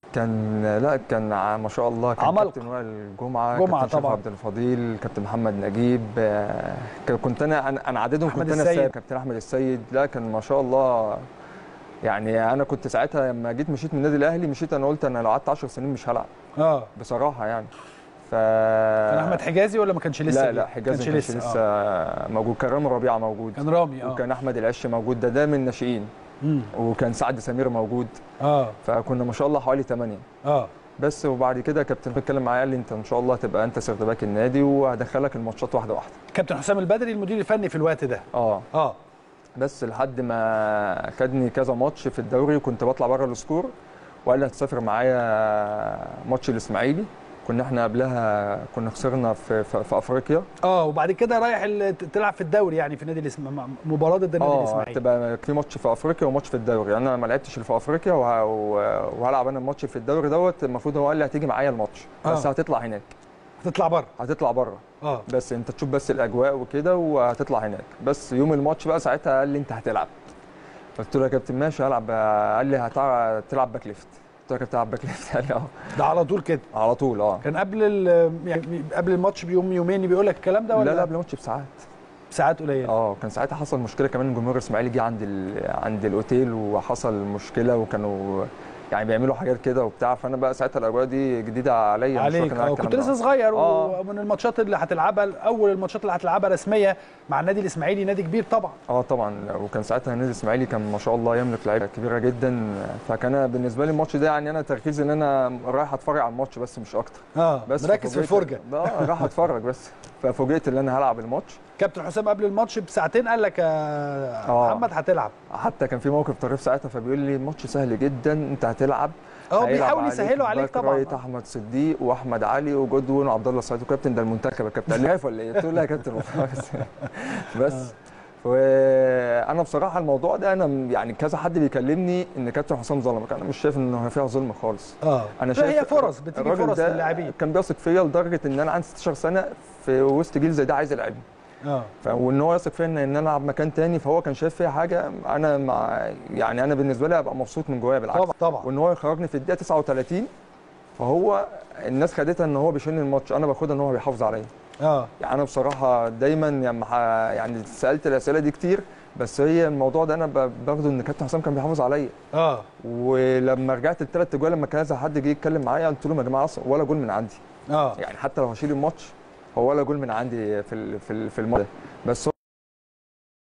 كان لا كان ع- ما شاء الله كان عمالقة. كابتن وائل جمعه جمعة كابتن شريف طبعا. عبد الفضيل كابتن محمد نجيب آه، ك- كنت انا انا أنا عددهم أحمد كنت انا السيد. السيد كابتن احمد السيد لا كان ما شاء الله يعني انا كنت ساعتها لما جيت مشيت من النادي الاهلي مشيت انا قلت انا لو قعدت 10 سنين مش هلعب اه بصراحه يعني ف كان احمد حجازي ولا ما كانش لسه لا جه؟ لا حجازي كانش ما كانش لسه آه. موجود كان رامي ربيعه موجود كان رامي اه وكان احمد العش موجود ده ده من الناشئين مم. وكان سعد سمير موجود اه فكنا ما شاء الله حوالي 8 اه بس وبعد كده كابتن اتكلم معايا قال لي انت ان شاء الله هتبقى انت سيرد باك النادي وهدخلك الماتشات واحده واحده كابتن حسام البدري المدير الفني في الوقت ده اه اه بس لحد ما خدني كذا ماتش في الدوري وكنت بطلع بره السكور وقال لي هتسافر معايا ماتش الاسماعيلي كنا احنا قبلها كنا خسرنا في, في, في افريقيا اه وبعد كده رايح ال- ت- تلعب في الدوري يعني في نادي الاسم مباراه ضد النادي اه الاسماعيلي هتبقى في ماتش في افريقيا وماتش في الدوري انا ما لعبتش اللي في افريقيا وه- وه- وهلعب انا الماتش في الدوري دوت المفروض هو قال لي هتيجي معايا الماتش بس آه. هتطلع هناك هتطلع بره هتطلع بره اه بس انت تشوف بس الاجواء وكده وهتطلع هناك بس يوم الماتش بقى ساعتها قال لي انت هتلعب قلت له يا كابتن ماشي هلعب قال لي هتلعب تلعب باك ليفت قلت له يا كابتن هلعب باك ليفت قال لي اه ده على طول كده على طول اه كان قبل ال- يعني قبل الماتش بيوم يومين بيقول لك الكلام ده ولا لا لا قبل الماتش بساعات ساعات قليله اه كان ساعتها حصل مشكله كمان الجمهور الاسماعيلي جه عند ال... عند الاوتيل وحصل مشكله وكانوا يعني بيعملوا حاجات كده وبتاع فانا بقى ساعتها الاجواء دي جديده عليا مش عليك واخد على اه الكلام كنت ده. لسه صغير آه. ومن الماتشات اللي هتلعبها اول الماتشات اللي هتلعبها رسميه مع النادي الاسماعيلي نادي كبير طبعا اه طبعا وكان ساعتها النادي الاسماعيلي كان ما شاء الله يملك لعيبه كبيره جدا فكان بالنسبه لي الماتش ده يعني انا تركيزي ان انا رايح اتفرج على الماتش بس مش اكتر اه بس مركز في ففوجئت- الفرجه اه راح اتفرج بس ففوجئت ان انا هلعب الماتش كابتن حسام قبل الماتش بساعتين قال لك يا آه. محمد هتلعب حتى كان في موقف طريف ساعتها فبيقول لي الماتش سهل جدا انت هتلعب اه هيلعب بيحاول يسهلوا عليك باك طبعا رايت احمد صديق واحمد علي وجودوين وعبد الله السعيد وكابتن ده المنتخب يا كابتن قال لي خايف ولا ايه؟ قلت له لا يا كابتن بس بس وانا بصراحه الموضوع ده انا يعني كذا حد بيكلمني ان كابتن حسام ظلمك انا مش شايف ان فيها ظلم خالص اه انا لا، شايف هي فرص بتيجي الراجل فرص ده للاعبين كان بيثق فيا لدرجه ان انا عندي 16 سنه في وسط جيل زي ده عايز يلعبني اه ف- وان هو يثق فيا ان ان انا العب مكان تاني فهو كان شايف فيها حاجه انا مع يعني انا بالنسبه لي ابقى مبسوط من جوايا بالعكس طبعا طبعا وان هو يخرجني في الدقيقه 39 فهو الناس خدتها ان هو بيشيلني الماتش انا باخدها ان هو بيحافظ عليا اه يعني انا بصراحه دايما يعني ح- يعني سالت الاسئله دي كتير بس هي الموضوع ده انا ب- باخده ان كابتن حسام كان بيحافظ عليا اه ولما رجعت الثلاث اجوال لما كذا حد جه يتكلم معايا قلت لهم يا جماعه اصلا ولا جول من عندي اه يعني حتى لو هشيل الماتش هو ولا جول من عندي في ال- في ال- في الماتش ده بس